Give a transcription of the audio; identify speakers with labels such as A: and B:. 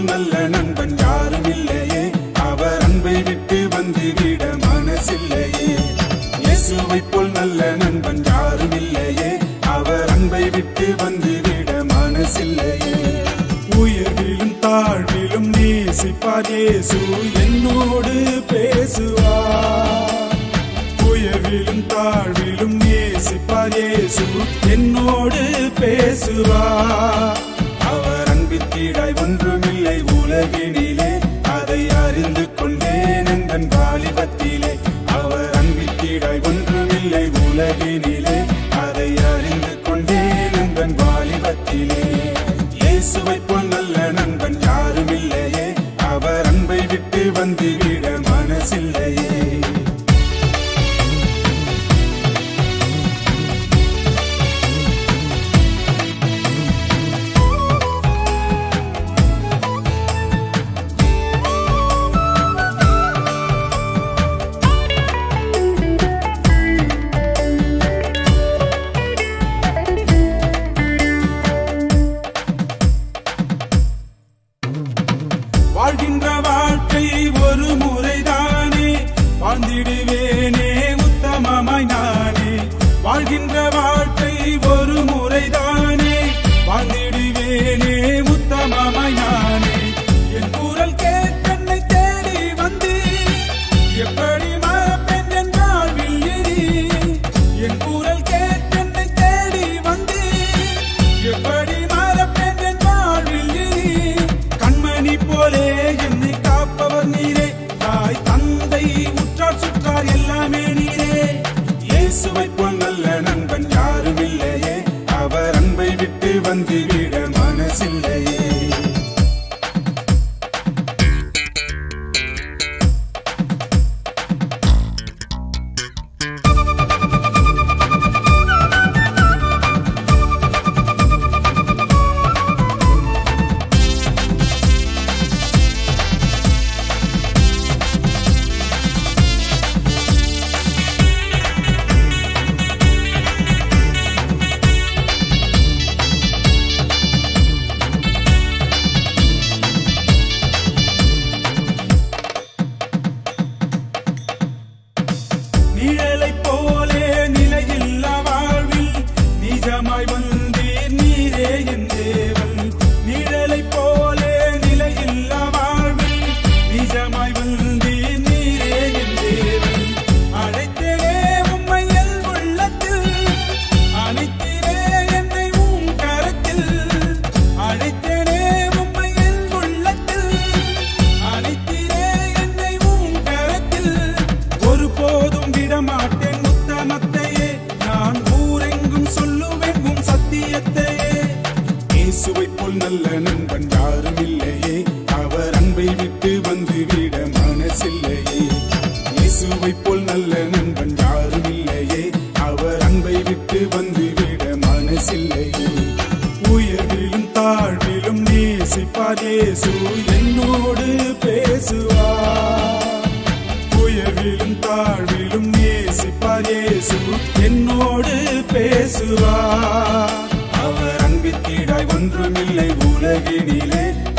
A: நல்ல நண்பன் யாரும் இல்லையே அவர் அன்பை விட்டு வந்துவிட மனசில்லையே இயேசுவை போல் நல்ல நண்பன் யாரும் இல்லையே அவர் அன்பை விட்டு வந்துவிட மனசில்லையே உயர்விலும் தாழ்விலும் நேசிப்பார் இயேசு என்னோடு பேசுவார் உயர்விலும் தாழ்விலும் நேசிப்பார் இயேசு என்னோடு பேசுவார் அவர் அன்பிற்கீடாய் ஒன்றுமில்லை உலகினிலே அதை அறிந்து கொண்டேன் எந்தன் வாலிபத்திலே அவர் அன்பிற்கீடாய் ஒன்றுமில்லை உலகினிலே அதை அறிந்து கொண்டேன் எந்தன் வாலிபத்திலே இயேசுவை போல் நல்ல நண்பன் யாரும் இல்லையே அவர் அன்பை விட்டு வந்துவிட மனசில்லையே வாழ்கின்ற வாழ்க்கை ஒரு முறைதானே வாழ்ந்திடுவேனே உத்தமமாய் நானே வாழ்கின்ற வாழ்க்கை ஒரு முறைதானே வாழ்ந்திடுவேனே உத்தமமாய் நானே என் குரல் கேட்டென்னை தேடி வந்து எப்படி மறப்பேன் என் வாழ்வில் எரி என் குரல் கேட்டென்னை தேடி வந்து எப்படி மறப்பேன் என் வாழ்வில் எரி கண்மணி போலே என்னை காப்பவர் நீரே தாய் தந்தை உற்றார் சுற்றார் எல்லாமே நீரே இயேசுவை போல் நல்ல நண்பன் யாரும் இல்லையே அவர் அன்பை விட்டு வந்துவிட மனசில்லையே நிழலைப் போலே நிலையில்லா வாழ்வில் நிஜமாய் வந்தீர் நீரே என் தேவன் நிழலைப் போலே நிலையில்லா வாழ்வில் நிஜமாய் வந்தீர் நீரே என் தேவன் அழைத்தேனே உம்மை என் உள்ளத்தில் அழைத்தீரே என்னை உம் கரத்தில் அழைத்தேனே உம்மை என் உள்ளத்தில் அழைத்தீரே என்னை உம் கரத்தில் ஒருபோதும் விடமாட்டேன் உத்தமத்தையே நான் ஊரெங்கும் சொல்லுவேன் உம் சத்தியத்தையே இயேசுவை போல் நல்ல நண்பன் யாரும் இல்லையே அவர் அன்பை விட்டு வந்துவிட மனசில்லையே இயேசுவை போல் நல்ல நண்பன் யாரும் இல்லையே அவர் அன்பை விட்டு வந்துவிட மனசில்லையே உயர்விலும் தாழ்விலும் நேசிப்பார் இயேசு என்னோடு பேசுவார் உயர்விலும் தாழ்விலும் நேசிப்பார் இயேசு என்னோடு பேசுவார் அவர் அன்பிற்கீடாய் ஒன்றுமில்லை உலகினிலே